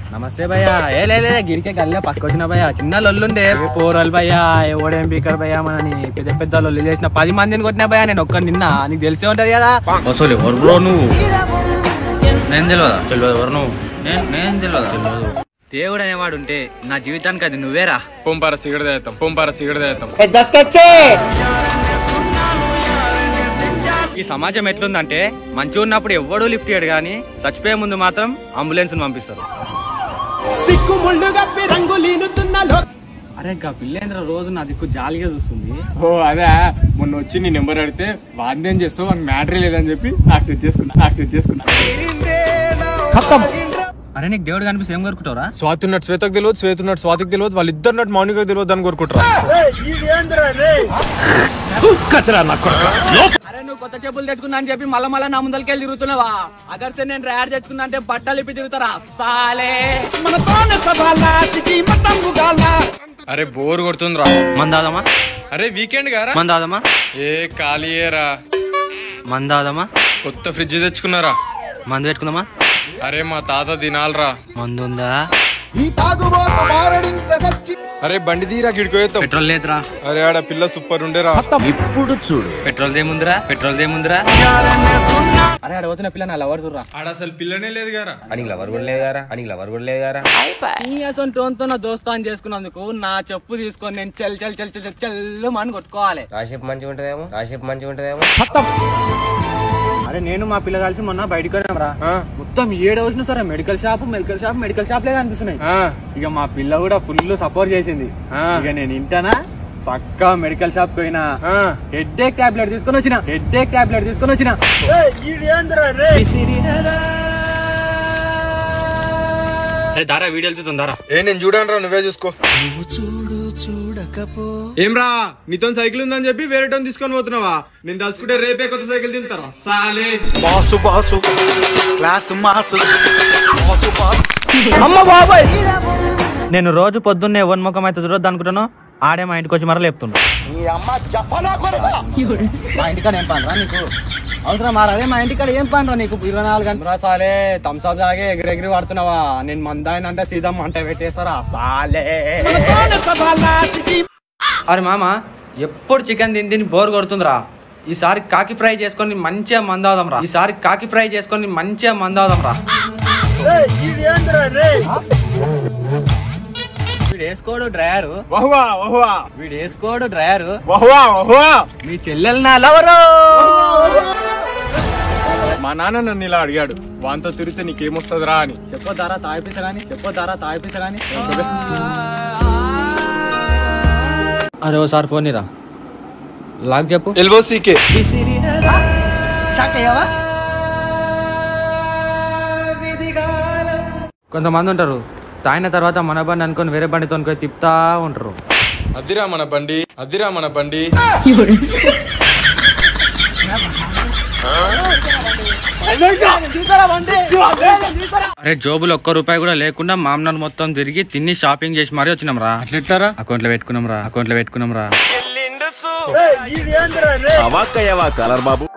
నమస్తే భయ్యా ఏ లే లే, గిరికే గల్లే పక్కొచ్చిన భయ్యా చిన్న లొల్లుండే పోరల్ భయ్యా ఎవడేం బీకర్ భయ్యా మనని పెద్ద పెద్ద లొల్లు చేసిన పది మందిని కొట్టినా భయ్యా నేను ఒక్క నిన్న నీకు తెలిసే ఉంటది కదా అసలు ఎవరు బ్రో నువ్వు నేను తెలియదా తెలియదు ఎవరు నువ్వు నేను నేను తెలియదా తెలియదు దేవుడు అనేవాడు ఉంటే నా జీవితానికి అది నువ్వేరా పొంపార సిగరెట్ తాగుతాం పొంపార సిగరెట్ తాగుతాం ఈ సమాజం ఎట్లుందంటే మంచిగా ఉన్నప్పుడు ఎవ్వడూ లిఫ్ట్ చేయడు కానీ చచ్చిపోయే ముందు మాత్రం అంబులెన్స్ పంపిస్తారు అరే ఇంకా పిల్లేంద్ర రోజు నా దిక్కు జాలిగా చూస్తుంది ఓ అదే మొన్న వచ్చి నీ నెంబర్ అడిగితే వాద్యం చేస్తావు అని మ్యాటరీ లేదని చెప్పి యాక్సెప్ట్ చేసుకున్నా యాక్సెప్ట్ చేసుకున్నా అరే నీకు దేవుడు కనిపిస్తే ఏం కోరుకుంటావురా స్వాతి ఉన్నట్టు శ్వేతకు తెలియదు శ్వేత ఉన్నట్టు స్వాతికి తెలియదు వాళ్ళిద్దరు ఉన్నట్టు మౌనికకు తెలియదు అని కోరుకుంటారా అరే నువ్వు కొత్త చెప్పులు తెచ్చుకున్నా అని చెప్పి మళ్ళా మళ్ళా నా ముందరికెళ్ళి తిరుగుతున్నావా అగర్సే నేను రేర్ తెచ్చుకున్నా అంటే బట్టలు ఇప్పి తిరుగుతారా సాలే అరే బోర్ కొడుతుందిరా మందాదమా అరే వీకెండ్ గారా మందాదమా ఏ ఖాళీయేరా మందాదమా కొత్త ఫ్రిడ్జ్ తెచ్చుకున్నారా మందు పెట్టుకుందామా అరే మా తాత తినాలరా మందు ఉందా అరే బండి తీరా గిడికోయేస్తాం పెట్రోల్ లేదురా అరే ఆడ పిల్ల సూపర్ ఉండేరా పెట్రోల్ దేముందిరా పెట్రోల్ దేముందిరా అరే ఆడ పోతున్న పిల్ల నా లవర్ చూడరా ఆడ అసలు పిల్లనే లేదు గారా అనికి లవర్ కూడా లేదు గారా అనికి లవర్ కూడా లేదు గారా ఈ అసలు టోన్తో నా దోస్తాన్ని చేసుకున్నందుకు నా చెప్పు తీసుకొని నేను చెల్ చెల్ చెల్ చెల్ చెల్లు మని కొట్టుకోవాలి రాషిప్ మంచిగా ఉంటదేమో రాషిప్ మంచిగా ఉంటదేమో అరే నేను మా పిల్ల కలిసి మొన్న బయటకు వెళ్ళాం రా ఆ, మొత్తం ఏడు వచ్చిన సరే medical shop medical shop medical shop లేగా అనిపిస్తున్నాయి ఆ, ఇక మా పిల్ల కూడా ఫుల్ సపోర్ట్ చేసింది ఆ. ఇక నేను ఇంటానా చక్కగా మెడికల్ షాప్ పోయినా ఆ. హెడ్ ఏక్ టాబ్లెట్ తీసుకొని వచ్చిన హెడ్ ఏక్ టాబ్లెట్ తీసుకొని వచ్చిన అరే దారా వీడియోలు చూస్తుందారా ఏ నేను చూడను రా నువ్వే చూసుకో ఏం రా నీతో సైకిల్ ఉందని చెప్పి వేరే టోన్ తీసుకొని పోతున్నావా నేను తలుచుకుంటే రేపే కొత్త సైకిల్ తింటారా సాలే బాసు బాసు క్లాస్ మాసు నేను రోజు పొద్దున్నే ఎవరి ముఖం అయితే చూడొద్దు అనుకుంటాను ఆడే మా ఇంటికి వచ్చి మరలా లేపుతుండు మా ఇంటికాడ ఏం పని రా నీకు అవసరం మారా అదే మా ఇంటికాడ ఏం పని రా నీకు ఇరవై నాలుగు గంటలు రా సాలే థమ్స్అప్ తాగే ఎగిరి ఎగిరి పడుతున్నావా నేను మందాయన అంటే సీదా మంట పెట్టేస్తారా సాలే అరే మామ ఎప్పుడు చికెన్ తిని తిని బోర్ కొడుతుందిరా ఈసారి కాకి ఫ్రై చేసుకొని మంచిగా మందాదాం రా ఈసారి కాకి ఫ్రై చేసుకొని మంచిగా మందాదాం రా వీడు వేసుకోడు డ్రైయర్ వహువా వహువా వీడు వేసుకోడు డ్రైయర్ వహువా వహువా మీ చెల్లెలు నా లవరు మా నాన్న నన్ను ఇలా అడిగాడు వాంతో తిరిగితే నీకేమొస్తుందిరా అని చెప్పొద్దారా తాగిపిసరా అని చెప్పొద్దారా తాగిపిసరా అని అరే ఓసారి ఫోన్ ఇరా లాగ్ చెప్పు ఎల్ఓసీకే కొంతమంది ఉంటారు తాగిన తర్వాత మన బండి అనుకొని వేరే బండి తోనుకొని తిప్పుతా ఉంటారు అదిరా మన బండి అదిరా మన బండి అరే జోబులు ఒక్క రూపాయి కూడా లేకుండా మామనాలు మొత్తం తిరిగి తిని షాపింగ్ చేసి మరీ వచ్చినాం రా అట్లెట్లారా అకౌంట్ లో పెట్టుకున్నాం రా అకౌంట్ లో పెట్టుకున్నాం రా అవాక్కయ్యవా కలర్ బాబు